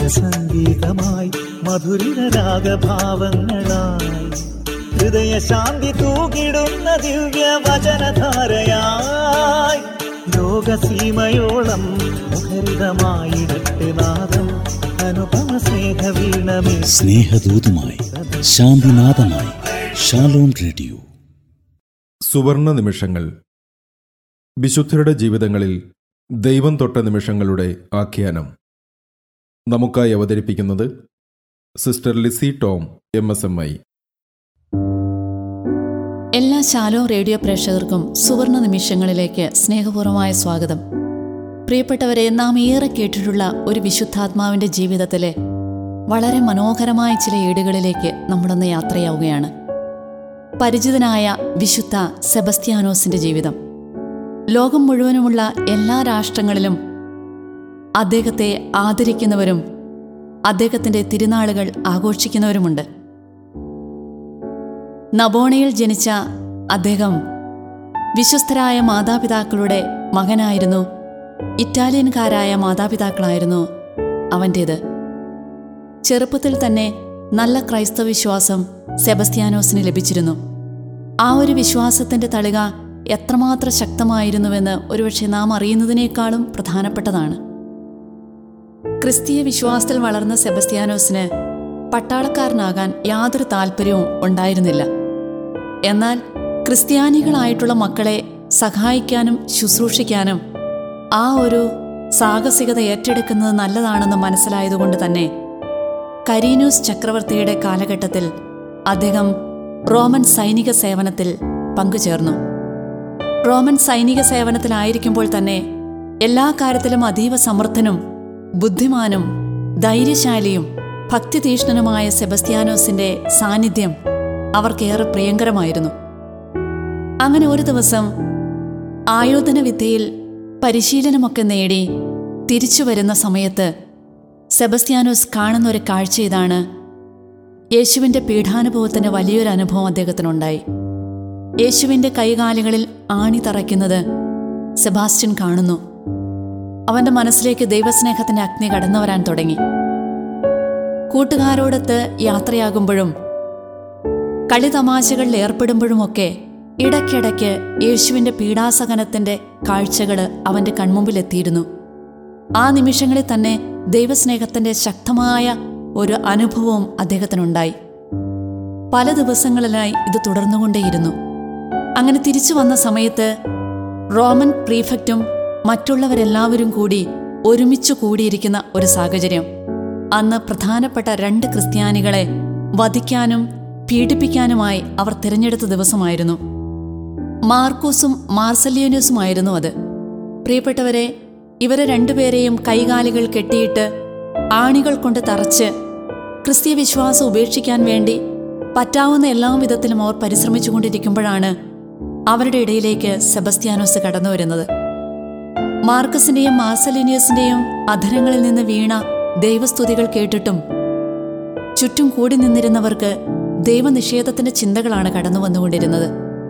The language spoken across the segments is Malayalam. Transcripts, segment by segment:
സ്വരസംഗീതമായി മധുരിത രാഗഭാവങ്ങളായി ഹൃദയശാന്തി തൂകിടുന്ന ദിവ്യ വചനധാരയായി ലോകസീമയോളം മുഖരിതമായിടട്ടെ നാദം അനുപമ സ്നേഹവീണമേ സ്നേഹദൂതുമായി ശാന്തിനാഥമായി ഷാലോം റേഡിയോ സുവർണ നിമിഷങ്ങൾ വിശുദ്ധരുടെ ജീവിതങ്ങളിൽ ദൈവം തൊട്ട നിമിഷങ്ങളുടെ ആഖ്യാനം നമുക്കായി അവതരിപ്പിക്കുന്നത് sister Lissy Tom M S M I എല്ലാ ശാലോ റേഡിയോ പ്രേക്ഷകർക്കും സുവർണ നിമിഷങ്ങളിലേക്ക് സ്നേഹപൂർവമായ സ്വാഗതം പ്രിയപ്പെട്ടവരെ നാം ഏറെ കേട്ടിട്ടുള്ള ഒരു വിശുദ്ധാത്മാവിന്റെ ജീവിതത്തിലെ വളരെ മനോഹരമായ ചില ഏടുകളിലേക്ക് നമ്മളൊന്ന് യാത്രയാവുകയാണ് പരിചിതനായ വിശുദ്ധ സെബസ്ത്യാനോസിന്റെ ജീവിതം ലോകം മുഴുവനുമുള്ള എല്ലാ രാഷ്ട്രങ്ങളിലും അദ്ദേഹത്തെ ആദരിക്കുന്നവരും അദ്ദേഹത്തിന്റെ തിരുനാളുകൾ ആഘോഷിക്കുന്നവരുമുണ്ട് നബോണയിൽ ജനിച്ച അദ്ദേഹം വിശ്വസ്തരായ മാതാപിതാക്കളുടെ മകനായിരുന്നു ഇറ്റാലിയൻകാരായ മാതാപിതാക്കളായിരുന്നു അവൻ്റേത് ചെറുപ്പത്തിൽ തന്നെ നല്ല ക്രൈസ്തവ വിശ്വാസം സെബസ്ത്യാനോസിന് ലഭിച്ചിരുന്നു ആ ഒരു വിശ്വാസത്തിന്റെ തളിക എത്രമാത്രം ശക്തമായിരുന്നുവെന്ന് ഒരുപക്ഷെ നാം അറിയുന്നതിനേക്കാളും പ്രധാനപ്പെട്ടതാണ് ക്രിസ്തീയ വിശ്വാസത്തിൽ വളർന്ന സെബസ്ത്യാനോസിന് പട്ടാളക്കാരനാകാൻ യാതൊരു താല്പര്യവും ഉണ്ടായിരുന്നില്ല എന്നാൽ ക്രിസ്ത്യാനികളായിട്ടുള്ള മക്കളെ സഹായിക്കാനും ശുശ്രൂഷിക്കാനും ആ ഒരു സാഹസികത ഏറ്റെടുക്കുന്നത് നല്ലതാണെന്ന് മനസ്സിലായതുകൊണ്ട് തന്നെ കരീനൂസ് ചക്രവർത്തിയുടെ കാലഘട്ടത്തിൽ അദ്ദേഹം റോമൻ സൈനിക സേവനത്തിൽ പങ്കുചേർന്നു റോമൻ സൈനിക സേവനത്തിലായിരിക്കുമ്പോൾ തന്നെ എല്ലാ കാര്യത്തിലും അതീവ സമർത്ഥനും ബുദ്ധിമാനും ധൈര്യശാലിയും ഭക്തിതീഷ്ണനുമായ സെബസ്ത്യാനോസിന്റെ സാന്നിധ്യം അവർക്കേറെ പ്രിയങ്കരമായിരുന്നു അങ്ങനെ ഒരു ദിവസം ആയോധന വിദ്യയിൽ പരിശീലനമൊക്കെ നേടി തിരിച്ചു വരുന്ന സമയത്ത് സെബസ്ത്യാനോസ് കാണുന്ന ഒരു കാഴ്ച ഇതാണ് യേശുവിൻ്റെ പീഠാനുഭവത്തിന് വലിയൊരു അനുഭവം അദ്ദേഹത്തിനുണ്ടായി യേശുവിൻ്റെ കൈകാലുകളിൽ ആണി തറയ്ക്കുന്നത് സെബാസ്റ്റ്യൻ കാണുന്നു അവന്റെ മനസ്സിലേക്ക് ദൈവസ്നേഹത്തിന്റെ അഗ്നി കടന്നു വരാൻ തുടങ്ങി കൂട്ടുകാരോടൊത്ത് യാത്രയാകുമ്പോഴും കളിതമാശകളിൽ ഏർപ്പെടുമ്പോഴുമൊക്കെ ഇടയ്ക്കിടയ്ക്ക് യേശുവിന്റെ പീഡാസഹനത്തിന്റെ കാഴ്ചകൾ അവന്റെ കൺമുമ്പിലെത്തിയിരുന്നു ആ നിമിഷങ്ങളിൽ തന്നെ ദൈവസ്നേഹത്തിന്റെ ശക്തമായ ഒരു അനുഭവവും അദ്ദേഹത്തിനുണ്ടായി പല ദിവസങ്ങളിലായി ഇത് തുടർന്നുകൊണ്ടേയിരുന്നു അങ്ങനെ തിരിച്ചു വന്ന സമയത്ത് റോമൻ പ്രീഫക്റ്റും മറ്റുള്ളവരെല്ലാവരും കൂടി ഒരുമിച്ചു കൂടിയിരിക്കുന്ന ഒരു സാഹചര്യം അന്ന് പ്രധാനപ്പെട്ട രണ്ട് ക്രിസ്ത്യാനികളെ വധിക്കാനും പീഡിപ്പിക്കാനുമായി അവർ തിരഞ്ഞെടുത്ത ദിവസമായിരുന്നു മാർക്കൂസും മാർസലിയോനസുമായിരുന്നു അത് പ്രിയപ്പെട്ടവരെ ഇവരെ രണ്ടുപേരെയും കൈകാലുകൾ കെട്ടിയിട്ട് ആണികൾ കൊണ്ട് തറച്ച് ക്രിസ്തീയ വിശ്വാസം ഉപേക്ഷിക്കാൻ വേണ്ടി പറ്റാവുന്ന എല്ലാ വിധത്തിലും അവർ പരിശ്രമിച്ചുകൊണ്ടിരിക്കുമ്പോഴാണ് അവരുടെ ഇടയിലേക്ക് സെബസ്ത്യാനോസ് കടന്നു വരുന്നത് മാർക്കസിന്റെയും മാർസലിനിയസിന്റെയും അധരങ്ങളിൽ നിന്ന് വീണ ദൈവസ്തുതികൾ കേട്ടിട്ടും ചുറ്റും കൂടി നിന്നിരുന്നവർക്ക് ദൈവനിഷേധത്തിന്റെ ചിന്തകളാണ് കടന്നു വന്നുകൊണ്ടിരുന്നത്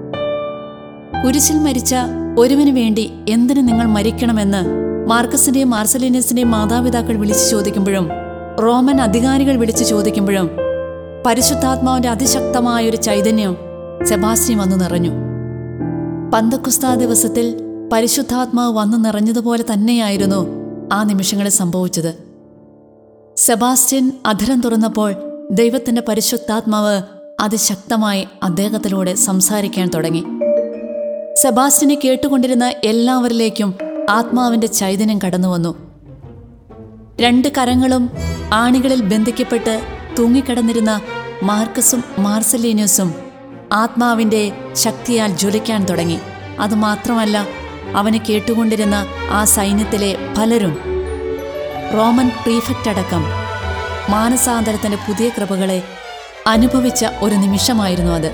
കുരിശിൽ മരിച്ച ഒരുവന് വേണ്ടി എന്തിനു നിങ്ങൾ മരിക്കണമെന്ന് മാർക്കസിന്റെയും മാർസലിനിയസിന്റെയും മാതാപിതാക്കൾ വിളിച്ചു ചോദിക്കുമ്പോഴും റോമൻ അധികാരികൾ വിളിച്ചു ചോദിക്കുമ്പോഴും പരിശുദ്ധാത്മാവിന്റെ അതിശക്തമായ ഒരു ചൈതന്യം സെബാസ്റ്റ്യൻ വന്നു നിറഞ്ഞു പന്തക്കുസ്താ ദിവസത്തിൽ പരിശുദ്ധാത്മാവ് വന്നു നിറഞ്ഞതുപോലെ തന്നെയായിരുന്നു ആ നിമിഷങ്ങളിൽ സംഭവിച്ചത് സെബാസ്റ്റ്യൻ അധരം തുറന്നപ്പോൾ ദൈവത്തിന്റെ പരിശുദ്ധാത്മാവ് അതിശക്തമായി അദ്ദേഹത്തിലൂടെ സംസാരിക്കാൻ തുടങ്ങി സെബാസ്റ്റ്യനെ കേട്ടുകൊണ്ടിരുന്ന എല്ലാവരിലേക്കും ആത്മാവിന്റെ ചൈതന്യം കടന്നുവന്നു രണ്ട് കരങ്ങളും ആണികളിൽ ബന്ധിക്കപ്പെട്ട് തൂങ്ങിക്കിടന്നിരുന്ന മാർക്കസും മാർസലീനിയസും ആത്മാവിന്റെ ശക്തിയാൽ ജ്വലിക്കാൻ തുടങ്ങി അതുമാത്രമല്ല അവനെ കേട്ടുകൊണ്ടിരുന്ന ആ സൈന്യത്തിലെ പലരും റോമൻ പ്രീഫക്റ്റ് അടക്കം മാനസാന്തരത്തിന്റെ പുതിയ കൃപകളെ അനുഭവിച്ച ഒരു നിമിഷമായിരുന്നു അത്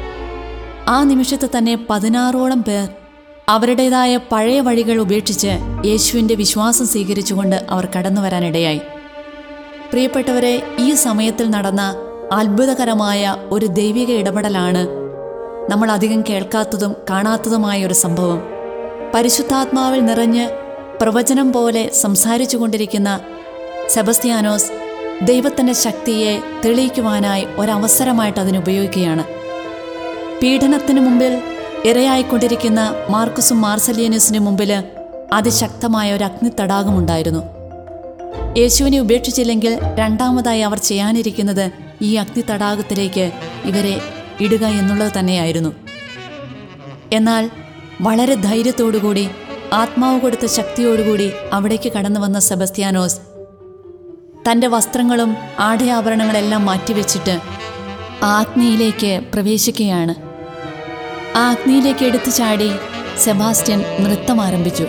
ആ നിമിഷത്തെ തന്നെ പതിനാറോളം പേർ അവരുടേതായ പഴയ വഴികൾ ഉപേക്ഷിച്ച് യേശുവിൻ്റെ വിശ്വാസം സ്വീകരിച്ചുകൊണ്ട് അവർ കടന്നു വരാനിടയായി പ്രിയപ്പെട്ടവരെ ഈ സമയത്തിൽ നടന്ന അത്ഭുതകരമായ ഒരു ദൈവിക ഇടപെടലാണ് നമ്മൾ അധികം കേൾക്കാത്തതും കാണാത്തതുമായ ഒരു സംഭവം പരിശുദ്ധാത്മാവിൽ നിറഞ്ഞ് പ്രവചനം പോലെ സംസാരിച്ചു കൊണ്ടിരിക്കുന്ന സെബസ്ത്യാനോസ് ദൈവത്തിൻ്റെ ശക്തിയെ തെളിയിക്കുവാനായി ഒരവസരമായിട്ട് അതിനുപയോഗിക്കുകയാണ് പീഡനത്തിന് മുമ്പിൽ ഇരയായിക്കൊണ്ടിരിക്കുന്ന മാർക്കുസും മാർസലിയനസിന് മുമ്പിൽ അതിശക്തമായ ഒരു അഗ്നി തടാകമുണ്ടായിരുന്നു യേശുവിനെ ഉപേക്ഷിച്ചില്ലെങ്കിൽ രണ്ടാമതായി അവർ ചെയ്യാനിരിക്കുന്നത് ഈ അഗ്നി തടാകത്തിലേക്ക് ഇവരെ ഇടുക എന്നുള്ളത് തന്നെയായിരുന്നു എന്നാൽ വളരെ ധൈര്യത്തോടുകൂടി ആത്മാവ് കൊടുത്ത ശക്തിയോടുകൂടി അവിടേക്ക് കടന്നു വന്ന സെബസ്ത്യാനോസ് തൻ്റെ വസ്ത്രങ്ങളും ആടയാഭരണങ്ങളെല്ലാം മാറ്റിവെച്ചിട്ട് ആ അഗ്നിയിലേക്ക് പ്രവേശിക്കുകയാണ് ആ അഗ്നിയിലേക്ക് എടുത്തു ചാടി സെബാസ്റ്റ്യൻ നൃത്തം ആരംഭിച്ചു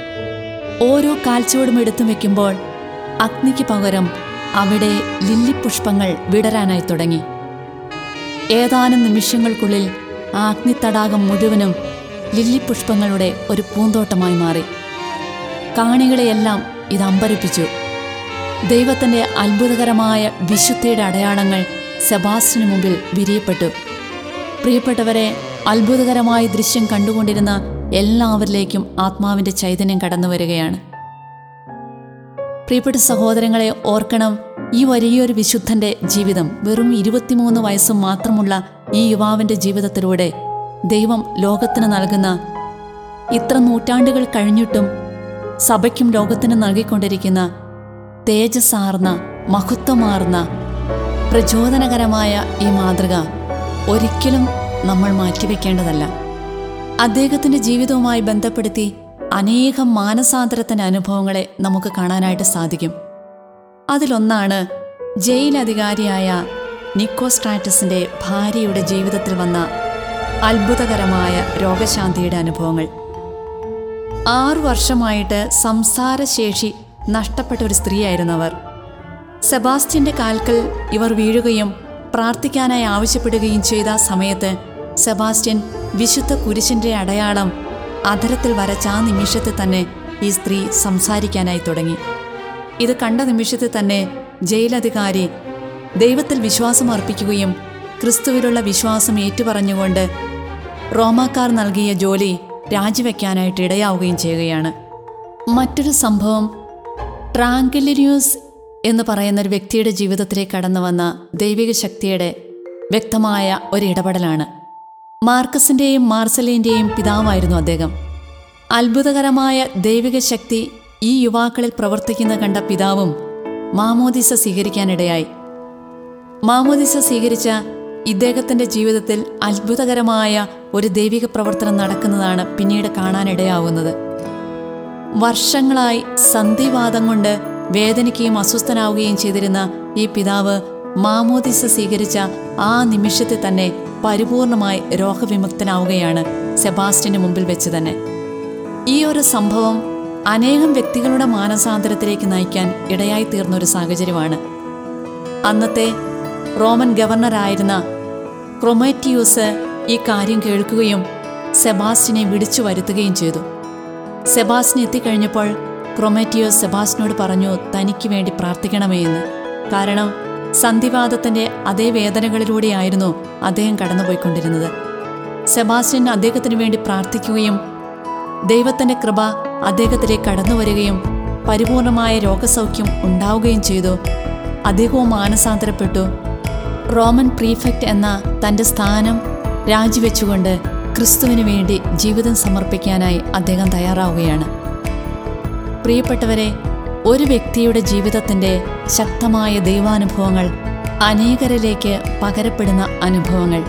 ഓരോ കാൽച്ചുവടും എടുത്തു വെക്കുമ്പോൾ അഗ്നിക്ക് പകരം അവിടെ ലില്ലിപുഷ്പങ്ങൾ വിടരാനായി തുടങ്ങി ഏതാനും നിമിഷങ്ങൾക്കുള്ളിൽ ആ അഗ്നിത്തടാകം മുഴുവനും ലില്ലിപുഷ്പങ്ങളുടെ ഒരു പൂന്തോട്ടമായി മാറി കാണികളെയെല്ലാം ഇത് അമ്പരിപ്പിച്ചു ദൈവത്തിൻ്റെ അത്ഭുതകരമായ വിശുദ്ധിയുടെ അടയാളങ്ങൾ സെബാസ്റ്റിന് മുമ്പിൽ വിരിയപ്പെട്ടു പ്രിയപ്പെട്ടവരെ അത്ഭുതകരമായ ദൃശ്യം കണ്ടുകൊണ്ടിരുന്ന എല്ലാവരിലേക്കും ആത്മാവിൻ്റെ ചൈതന്യം കടന്നു വരികയാണ് പ്രിയപ്പെട്ട സഹോദരങ്ങളെ ഓർക്കണം ഈ വലിയൊരു വിശുദ്ധന്റെ ജീവിതം വെറും ഇരുപത്തിമൂന്ന് വയസ്സും മാത്രമുള്ള ഈ യുവാവിന്റെ ജീവിതത്തിലൂടെ ദൈവം ലോകത്തിന് നൽകുന്ന ഇത്ര നൂറ്റാണ്ടുകൾ കഴിഞ്ഞിട്ടും സഭയ്ക്കും ലോകത്തിനും നൽകിക്കൊണ്ടിരിക്കുന്ന തേജസ്സാർന്ന മഹത്വമാർന്ന പ്രചോദനകരമായ ഈ മാതൃക ഒരിക്കലും നമ്മൾ മാറ്റിവെക്കേണ്ടതല്ല അദ്ദേഹത്തിൻ്റെ ജീവിതവുമായി ബന്ധപ്പെടുത്തി അനേകം മാനസാന്തരത്തിൻ്റെ അനുഭവങ്ങളെ നമുക്ക് കാണാനായിട്ട് സാധിക്കും അതിലൊന്നാണ് ജയിലധികാരിയായ നിക്കോസ്ട്രാറ്റസിൻ്റെ ഭാര്യയുടെ ജീവിതത്തിൽ വന്ന അത്ഭുതകരമായ രോഗശാന്തിയുടെ അനുഭവങ്ങൾ ആറു വർഷമായിട്ട് സംസാരശേഷി നഷ്ടപ്പെട്ട ഒരു സ്ത്രീയായിരുന്നു അവർ സെബാസ്റ്റ്യന്റെ കാൽക്കൽ ഇവർ വീഴുകയും പ്രാർത്ഥിക്കാനായി ആവശ്യപ്പെടുകയും ചെയ്ത സമയത്ത് സെബാസ്റ്റ്യൻ വിശുദ്ധ കുരിശിന്റെ അടയാളം അധരത്തിൽ വരച്ച ആ നിമിഷത്തിൽ തന്നെ ഈ സ്ത്രീ സംസാരിക്കാനായി തുടങ്ങി ഇത് കണ്ട നിമിഷത്തിൽ തന്നെ ജയിലധികാരി ദൈവത്തിൽ വിശ്വാസം അർപ്പിക്കുകയും ക്രിസ്തുവിലുള്ള വിശ്വാസം ഏറ്റുപറഞ്ഞുകൊണ്ട് റോമാക്കാർ നൽകിയ ജോലി രാജിവെക്കാനായിട്ട് ഇടയാവുകയും ചെയ്യുകയാണ് മറ്റൊരു സംഭവം ട്രാങ്കിലിരിയൂസ് എന്ന് പറയുന്ന ഒരു വ്യക്തിയുടെ ജീവിതത്തിലേക്ക് കടന്നു വന്ന ദൈവിക ശക്തിയുടെ വ്യക്തമായ ഒരു ഇടപെടലാണ് മാർക്കസിൻ്റെയും മാർസലിൻ്റെയും പിതാവായിരുന്നു അദ്ദേഹം അത്ഭുതകരമായ ദൈവിക ശക്തി ഈ യുവാക്കളിൽ പ്രവർത്തിക്കുന്ന കണ്ട പിതാവും മാമോദിസ സ്വീകരിക്കാനിടയായി മാമോദിസ സ്വീകരിച്ച ഇദ്ദേഹത്തിൻ്റെ ജീവിതത്തിൽ അത്ഭുതകരമായ ഒരു ദൈവിക പ്രവർത്തനം നടക്കുന്നതാണ് പിന്നീട് കാണാനിടയാവുന്നത് വർഷങ്ങളായി സന്ധിവാദം കൊണ്ട് വേദനിക്കുകയും അസ്വസ്ഥനാവുകയും ചെയ്തിരുന്ന ഈ പിതാവ് മാമോദിസ സ്വീകരിച്ച ആ നിമിഷത്തിൽ തന്നെ പരിപൂർണമായി രോഗവിമുക്തനാവുകയാണ് സെബാസ്റ്റ്യന് മുമ്പിൽ വെച്ച് തന്നെ ഈ ഒരു സംഭവം അനേകം വ്യക്തികളുടെ മാനസാന്തരത്തിലേക്ക് നയിക്കാൻ ഇടയായി തീർന്ന ഒരു സാഹചര്യമാണ് അന്നത്തെ റോമൻ ഗവർണറായിരുന്ന ക്രൊമേറ്റിയൂസ് ഈ കാര്യം കേൾക്കുകയും സെബാസ്റ്റിനെ വിളിച്ചു വരുത്തുകയും ചെയ്തു സെബാസ്റ്റിന് എത്തിക്കഴിഞ്ഞപ്പോൾ ക്രൊമേറ്റിയോസ് സെബാസ്റ്റിനോട് പറഞ്ഞു തനിക്ക് വേണ്ടി പ്രാർത്ഥിക്കണമേ എന്ന് കാരണം സന്ധിവാദത്തിൻ്റെ അതേ വേദനകളിലൂടെയായിരുന്നു അദ്ദേഹം കടന്നുപോയിക്കൊണ്ടിരുന്നത് സെബാസ്റ്റ്യൻ അദ്ദേഹത്തിന് വേണ്ടി പ്രാർത്ഥിക്കുകയും ദൈവത്തിൻ്റെ കൃപ അദ്ദേഹത്തിലേക്ക് കടന്നു വരികയും പരിപൂർണമായ രോഗസൗഖ്യം ഉണ്ടാവുകയും ചെയ്തു അദ്ദേഹവും മാനസാന്തരപ്പെട്ടു റോമൻ പ്രീഫെക്റ്റ് എന്ന തൻ്റെ സ്ഥാനം രാജിവെച്ചുകൊണ്ട് ക്രിസ്തുവിന് വേണ്ടി ജീവിതം സമർപ്പിക്കാനായി അദ്ദേഹം തയ്യാറാവുകയാണ് പ്രിയപ്പെട്ടവരെ ഒരു വ്യക്തിയുടെ ജീവിതത്തിൻ്റെ ശക്തമായ ദൈവാനുഭവങ്ങൾ അനേകരിലേക്ക് പകരപ്പെടുന്ന അനുഭവങ്ങൾ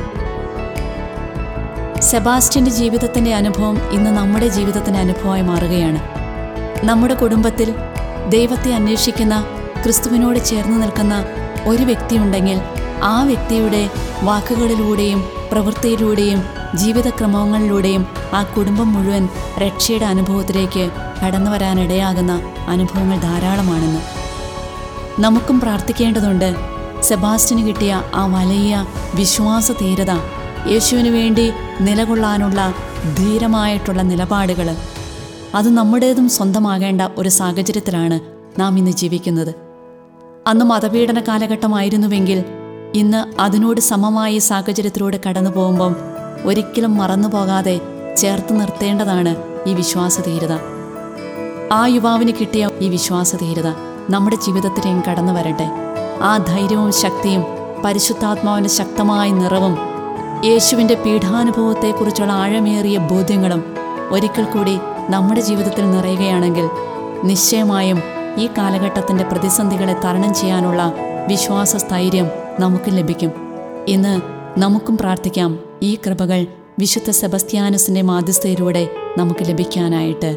സെബാസ്റ്റ്യൻ്റെ ജീവിതത്തിൻ്റെ അനുഭവം ഇന്ന് നമ്മുടെ ജീവിതത്തിൻ്റെ അനുഭവമായി മാറുകയാണ് നമ്മുടെ കുടുംബത്തിൽ ദൈവത്തെ അന്വേഷിക്കുന്ന ക്രിസ്തുവിനോട് ചേർന്ന് നിൽക്കുന്ന ഒരു വ്യക്തിയുണ്ടെങ്കിൽ ആ വ്യക്തിയുടെ വാക്കുകളിലൂടെയും പ്രവൃത്തിയിലൂടെയും ജീവിതക്രമങ്ങളിലൂടെയും ആ കുടുംബം മുഴുവൻ രക്ഷയുടെ അനുഭവത്തിലേക്ക് കടന്നു വരാനിടയാകുന്ന അനുഭവങ്ങൾ ധാരാളമാണെന്ന് നമുക്കും പ്രാർത്ഥിക്കേണ്ടതുണ്ട് സെബാസ്റ്റിന് കിട്ടിയ ആ വലിയ വിശ്വാസ തീരത യേശുവിന് വേണ്ടി നിലകൊള്ളാനുള്ള ധീരമായിട്ടുള്ള നിലപാടുകൾ അത് നമ്മുടേതും സ്വന്തമാകേണ്ട ഒരു സാഹചര്യത്തിലാണ് നാം ഇന്ന് ജീവിക്കുന്നത് അന്ന് മതപീഡന കാലഘട്ടമായിരുന്നുവെങ്കിൽ ഇന്ന് അതിനോട് സമമായ ഈ സാഹചര്യത്തിലൂടെ കടന്നു പോകുമ്പം ഒരിക്കലും മറന്നു പോകാതെ ചേർത്ത് നിർത്തേണ്ടതാണ് ഈ വിശ്വാസധീരത ആ യുവാവിന് കിട്ടിയ ഈ വിശ്വാസധീരത നമ്മുടെ ജീവിതത്തിലേക്കും കടന്നു വരട്ടെ ആ ധൈര്യവും ശക്തിയും പരിശുദ്ധാത്മാവിൻ്റെ ശക്തമായ നിറവും യേശുവിൻ്റെ പീഠാനുഭവത്തെക്കുറിച്ചുള്ള ആഴമേറിയ ബോധ്യങ്ങളും ഒരിക്കൽ കൂടി നമ്മുടെ ജീവിതത്തിൽ നിറയുകയാണെങ്കിൽ നിശ്ചയമായും ഈ കാലഘട്ടത്തിൻ്റെ പ്രതിസന്ധികളെ തരണം ചെയ്യാനുള്ള വിശ്വാസ സ്ഥൈര്യം നമുക്ക് ലഭിക്കും ഇന്ന് നമുക്കും പ്രാർത്ഥിക്കാം ഈ കൃപകൾ വിശുദ്ധ സെബസ്ത്യാനസിൻ്റെ മാധ്യസ്ഥയിലൂടെ നമുക്ക് ലഭിക്കാനായിട്ട്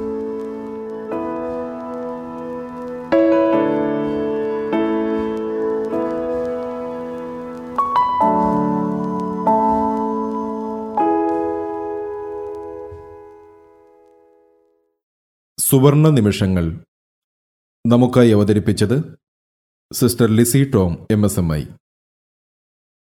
സുവർണ നിമിഷങ്ങൾ നമുക്കായി അവതരിപ്പിച്ചത് sister Lissy Tom M S M I